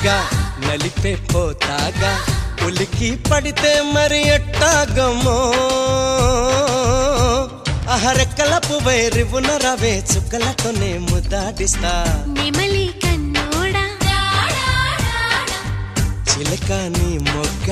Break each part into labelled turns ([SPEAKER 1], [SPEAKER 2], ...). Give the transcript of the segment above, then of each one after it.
[SPEAKER 1] పోతాగా నలిపే పోతాగా ఉలికి పడితే మరి ఎట్టాగమో అహరెక్కల పువ్వై రివున రవే చుక్కలతోనే ముద్దాడిస్తా
[SPEAKER 2] నెమలి కన్నోడా
[SPEAKER 1] చిలక నీ మొగ్గ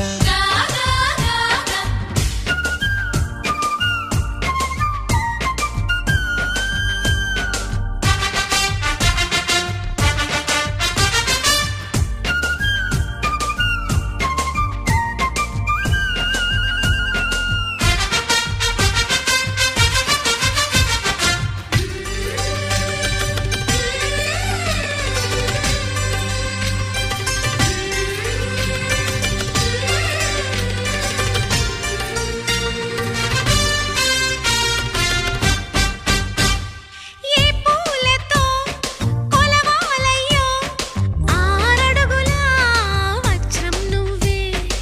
[SPEAKER 2] ఏ పూలతో కొలవాలయ్యో ఆరడుగుల వజ్రం నువ్వే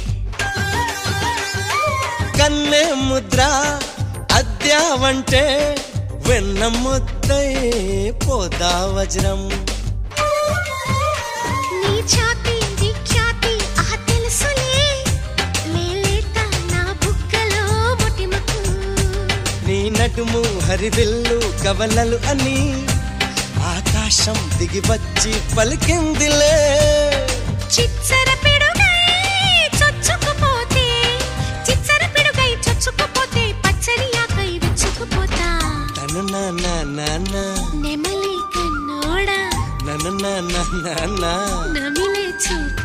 [SPEAKER 1] కన్నె ముద్ర అద్యావంటే వెన్న ముద్దై పోదా వజ్రం
[SPEAKER 2] నీ ఛాతి విఖ్యాతి ఆ తెలుసులే లేలేత నా బుగ్గలో ముటిమకు
[SPEAKER 1] నీ నడుము హరివిల్లు కవలలు అని ఆకాశం దిగి వచ్చి పలికిందిలే
[SPEAKER 2] చిచ్చర పిడుగై చొచ్చుకుపోతే చిచ్చర పిడుగై చొచ్చుకుపోతే పచ్చని ఆకై విచ్చుకుపోతా
[SPEAKER 1] తను నా నా నా నా
[SPEAKER 2] నెమలి కన్నోడా
[SPEAKER 1] నన్ను నా నా నా నా
[SPEAKER 2] నమిలే చూపు